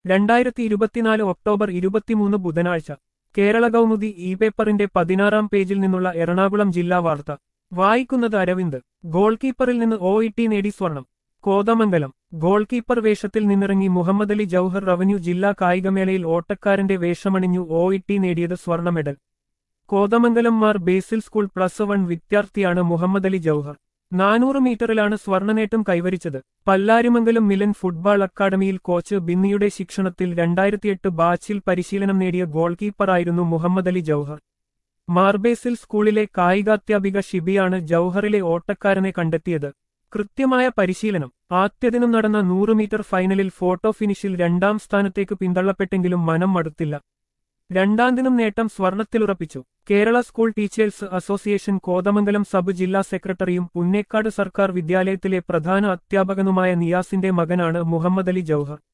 രണ്ടായിരത്തി ഇരുപത്തിനാല് ഒക്ടോബർ ഇരുപത്തിമൂന്ന് ബുധനാഴ്ച കേരള കൗമുദി ഇ പേപ്പറിന്റെ പതിനാറാം പേജിൽ നിന്നുള്ള എറണാകുളം ജില്ലാ വാർത്ത വായിക്കുന്നത് അരവിന്ദ് ഗോൾ കീപ്പറിൽ നിന്ന് ഒ ഇ ടി നേടി സ്വർണം കോതമംഗലം ഗോൾ കീപ്പർ വേഷത്തിൽ നിന്നിറങ്ങി മുഹമ്മദ് അലി ജൌഹർ റവന്യൂ ജില്ലാ കായികമേളയിൽ ഓട്ടക്കാരന്റെ വേഷമണിഞ്ഞു ഒ ഇ ടി നേടിയത് സ്വർണ്ണ medal Kothamangalam Mar Basil school plus one വിദ്യാർത്ഥിയാണ് മുഹമ്മദ് അലി ജൌഹർ നാനൂറ് മീറ്ററിലാണ് സ്വർണ്ണനേട്ടം കൈവരിച്ചത് പല്ലാരിമംഗലം മിലൻ ഫുട്ബോൾ അക്കാദമിയിൽ കോച്ച് ബിന്നിയുടെ ശിക്ഷണത്തിൽ രണ്ടായിരത്തിയെട്ട് ബാച്ചിൽ പരിശീലനം നേടിയ ഗോൾ കീപ്പറായിരുന്നു മുഹമ്മദ് അലി ജൌഹർ മാർബേസിൽ സ്കൂളിലെ കായികാധ്യാപിക ഷിബിയാണ് ജൌഹറിലെ ഓട്ടക്കാരനെ കണ്ടെത്തിയത് കൃത്യമായ പരിശീലനം ആദ്യദിനം നടന്ന നൂറ് മീറ്റർ ഫൈനലിൽ ഫോട്ടോ ഫിനിഷിൽ രണ്ടാം സ്ഥാനത്തേക്ക് പിന്തള്ളപ്പെട്ടെങ്കിലും മനം മടുത്തില്ല രണ്ടാം ദിനം നേട്ടം സ്വർണത്തിലുറപ്പിച്ചു Kerala school teachers association Kothamangalam sub ജില്ലാ സെക്രട്ടറിയും പുന്നേക്കാട് സർക്കാർ വിദ്യാലയത്തിലെ പ്രധാന അധ്യാപകനുമായ നിയാസിന്റെ മകനാണ് മുഹമ്മദ് അലി ജൌഹർ